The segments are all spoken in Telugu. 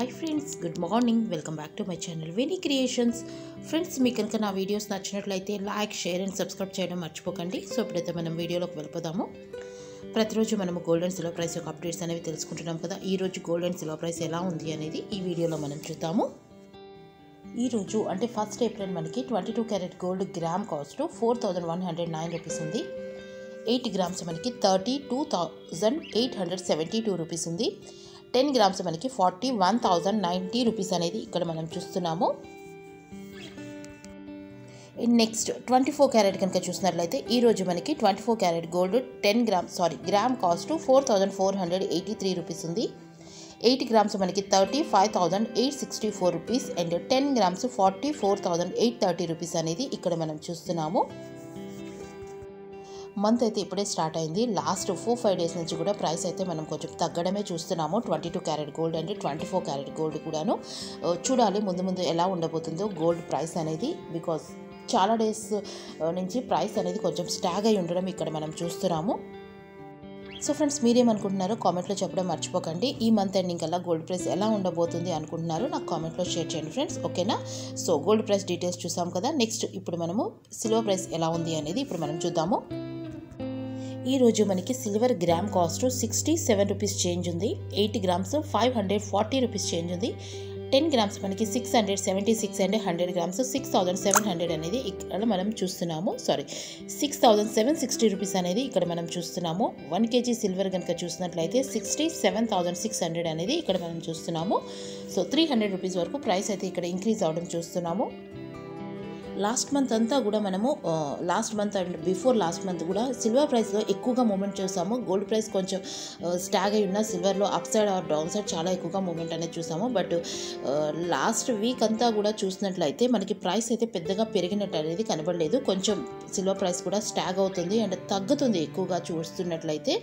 hi friends good morning welcome back to my channel Veni creations friends మీకు కనుక నా వీడియోస్ నచ్చినట్లయితే లైక్ షేర్ అండ్ సబ్స్క్రైబ్ చేయడం మర్చిపోకండి సో ఇప్పుడైతే మనం వీడియోలోకి వెళ్ళిపోదాము ప్రతిరోజు మనము గోల్డ్ అండ్ సిల్వర్ ప్రైస్ యొక్క అప్డేట్స్ అనేవి తెలుసుకుంటున్నాం కదా ఈ రోజు గోల్డ్ అండ్ సిల్వర్ ప్రైస్ ఎలా ఉంది అనేది ఈ వీడియోలో మనం చూద్దాము ఈరోజు అంటే ఫస్ట్ ఏప్రిల్ మనకి twenty two carat gold gram cost four thousand one hundred nine rupees ఉంది ఎయిట్ గ్రామ్స్ మనకి thirty two thousand eight hundred seventy two rupees ఉంది టెన్ గ్రామ్స్ మనకి forty one thousand ninety rupees అనేది ఇక్కడ మనం చూస్తున్నాము నెక్స్ట్ ట్వంటీ ఫోర్ క్యారెట్ కనుక చూసినట్లయితే ఈరోజు మనకి twenty four carat gold ten gram sorry gram cost four thousand four hundred eighty three rupees ఉంది ఎయిట్ గ్రామ్స్ మనకి thirty five thousand eight sixty four rupees and ten grams forty four thousand eight thirty rupees అనేది ఇక్కడ మనం చూస్తున్నాము మంత్ అయితే ఇప్పుడే స్టార్ట్ అయింది లాస్ట్ ఫోర్ ఫైవ్ డేస్ నుంచి కూడా ప్రైస్ అయితే మనం కొంచెం తగ్గడమే చూస్తున్నాము ట్వంటీ టూ క్యారెట్ గోల్డ్ అంటే ట్వంటీ ఫోర్ క్యారెట్ గోల్డ్ కూడాను ఆ, చూడాలి ముందు ముందు ఎలా ఉండబోతుందో గోల్డ్ ప్రైస్ అనేది బికాస్ చాలా డేస్ నుంచి ప్రైస్ అనేది కొంచెం స్టాగ్ అయి ఉండడం ఇక్కడ మనం చూస్తున్నాము సో ఫ్రెండ్స్ మీరేమనుకుంటున్నారో కామెంట్లో చెప్పడం మర్చిపోకండి ఈ మంత్ ఎండింగ్ కల్లా గోల్డ్ ప్రైస్ ఎలా ఉండబోతుంది అనుకుంటున్నారో నాకు కామెంట్లో షేర్ చేయండి ఫ్రెండ్స్ ఓకేనా సో గోల్డ్ ప్రైస్ డీటెయిల్స్ చూసాం కదా నెక్స్ట్ ఇప్పుడు మనము సిల్వర్ ప్రైస్ ఎలా ఉంది అనేది ఇప్పుడు మనం చూద్దాము ఈ రోజు మనకి silver gram cost sixty seven rupees change ఉంది eight grams five hundred forty rupees change ఉంది టెన్ గ్రామ్స్ మనకి six hundred seventy six and hundred grams six thousand seven hundred అనేది ఇక్కడ మనం చూస్తున్నాము sorry six thousand seven sixty rupees అనేది ఇక్కడ మనం చూస్తున్నాము వన్ కేజీ సిల్వర్ కనుక చూసినట్లయితే sixty seven thousand six hundred అనేది ఇక్కడ మనం చూస్తున్నాము సో త్రీ హండ్రెడ్ రూపీస్ వరకు ప్రైస్ అయితే ఇక్కడ ఇంక్రీజ్ అవడం చూస్తున్నాము లాస్ట్ మంత్ అంతా కూడా మనము last month and before last month కూడా సిల్వర్ ప్రైస్లో ఎక్కువగా మూమెంట్ చూసాము గోల్డ్ ప్రైస్ కొంచెం స్టాగ్ అయి ఉన్న సిల్వర్లో up side or down side చాలా ఎక్కువగా మూమెంట్ అనేది చూసాము బట్ లాస్ట్ వీక్ అంతా కూడా చూసినట్లయితే మనకి ప్రైస్ అయితే పెద్దగా పెరిగినట్టు అనేది కనబడలేదు కొంచెం సిల్వర్ ప్రైస్ కూడా స్టాగ్ అవుతుంది అండ్ తగ్గుతుంది ఎక్కువగా చూస్తున్నట్లయితే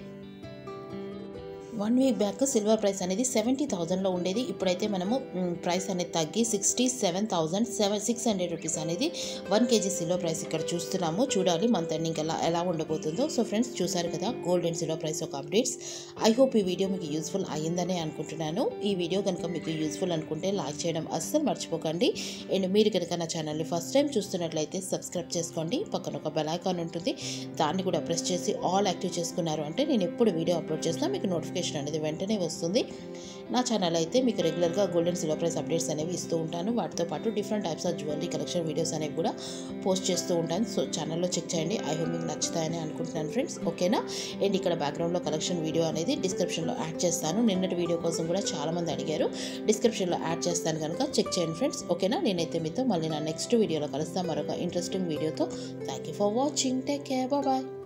one week back silver price seventy సెవెంటీ థౌజండ్లో ఉండేది ఇప్పుడైతే మనము మ్, ప్రైస్ అనేది తగ్గి sixty seven thousand seven six hundred rupees అనేది వన్ కేజీ సిల్వర్ ప్రైస్ ఇక్కడ చూస్తున్నాము చూడాలి మంత్ ఎండింగ్ ఎలా ఎలా ఉండబోతుందో సో ఫ్రెండ్స్ చూసారు కదా గోల్డ్ అండ్ సిల్వర్ ప్రైస్ ఒక అప్డేట్స్ ఐ హోప్ ఈ వీడియో మీకు యూస్ఫుల్ అయ్యిందని అనుకుంటున్నాను ఈ వీడియో కనుక మీకు యూస్ఫుల్ అనుకుంటే లైక్ చేయడం అస్సలు మర్చిపోకండి అండ్ మీరు కనుక నా ఛానల్ని ఫస్ట్ టైం చూస్తున్నట్లయితే సబ్స్క్రైబ్ చేసుకోండి పక్కన ఒక బెల్ ఐకాన్ ఉంటుంది దాన్ని కూడా ప్రెస్ చేసి ఆల్ యాక్టివ్ చేసుకున్నారు అంటే నేను ఎప్పుడు వీడియో అప్లోడ్ చేసినా మీకు నోటిఫికేషన్ అనేది వెంటనే వస్తుంది నా ఛానల్ అయితే మీకు రెగ్యులర్గా gold and silver price updates అనేవి ఇస్తూ ఉంటాను వాటితో పాటు different types of jewellery collection videos అనేవి కూడా పోస్ట్ చేస్తూ ఉంటాను సో ఛానల్లో చెక్ చేయండి ఐ హోప్ మీకు నచ్చుతాయని అనుకుంటున్నాను ఫ్రెండ్స్ ఓకేనా అండ్ ఇక్కడ బ్యాక్గ్రౌండ్లో కలెక్షన్ వీడియో అనేది డిస్క్రిప్షన్లో యాడ్ చేస్తాను నిన్నటి వీడియో కోసం కూడా చాలామంది అడిగారు డిస్క్రిప్షన్లో యాడ్ చేస్తాను కనుక చెక్ చేయండి ఫ్రెండ్స్ ఓకేనా నేనైతే మీతో మళ్ళీ నా నెక్స్ట్ వీడియోలో కలుస్తాను మరొక ఇంట్రెస్టింగ్ వీడియోతో thank you for watching take care bye